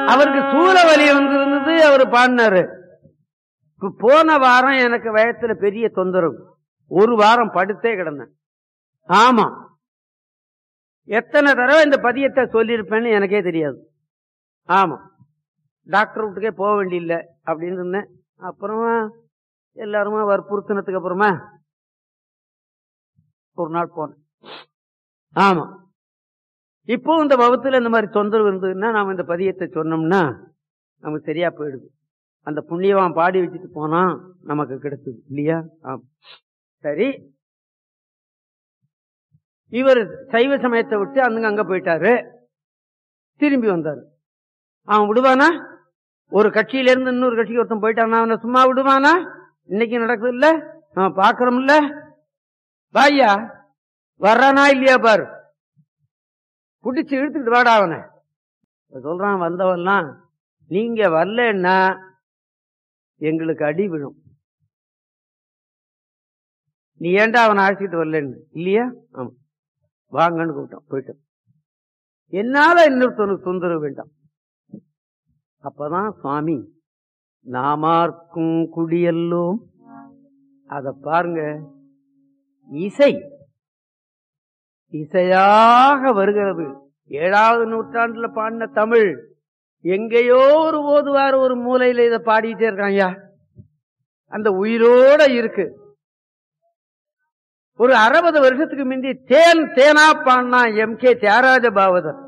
அவருக்கு சூழ வலி வந்திருந்தது அவர் பாடினாரு இப்ப போன வாரம் எனக்கு வயத்துல பெரிய தொந்தரவு ஒரு வாரம் படுத்தே கிடந்தேன் ஆமா எத்தனை தடவை இந்த பதியத்தை சொல்லியிருப்பேன்னு எனக்கே தெரியாது ஆமா டாக்டர் வீட்டுக்கே போக வேண்டியில்லை அப்படின்னு இருந்தேன் அப்புறமா எல்லாருமா வற்புறுத்தினதுக்கு அப்புறமா ஒரு நாள் போனேன் ஆமா இப்போ இந்த வகுத்துல இந்த மாதிரி தொந்தரவு இருந்ததுன்னா நாம இந்த பதியத்தை சொன்னோம்னா நமக்கு சரியா போயிடுது அந்த புண்ணியவான் பாடி வச்சுட்டு போனா நமக்கு கிடைச்சது இல்லையா ஆமா சரி இவர் சைவ சமயத்தை விட்டு அங்க அங்க போயிட்டாரு திரும்பி வந்தாரு அவன் விடுவானா ஒரு கட்சியில இருந்து இன்னொரு கட்சிக்கு ஒருத்தன் போயிட்டானா அவனை சும்மா விடுவானா இன்னைக்கு நடக்குது இல்ல நம்ம பாக்குறோம்ல பாய்யா வர்றானா இல்லையா பாரு புடிச்சு இழுத்துக்கிட்டு வாடா அவனை இப்ப சொல்றான் வந்தவன்லாம் நீங்க வரலன்னா எங்களுக்கு அடி விழும் நீ ஏன்டா அவனை அழைச்சிட்டு வரலன்னு இல்லையா ஆமா வாங்கன்னு கூப்பிட்டான் போயிட்டான் என்னால இன்னொருத்தனுக்கு தொந்தரவு வேண்டாம் அப்பதான் சுவாமி நாமார்க்கும் குடியல்லோம் அத பாருங்க இசை இசையாக வருகிறது ஏழாவது நூற்றாண்டுல பாடின தமிழ் எங்கேயோ ஒரு ஓதுவார் ஒரு மூலையில இதை பாடிட்டே இருக்கான் ஐயா அந்த உயிரோட இருக்கு ஒரு அறுபது வருஷத்துக்கு முந்தி தேன் தேனா பாடினா எம் கே தியாகராஜ பாவதர்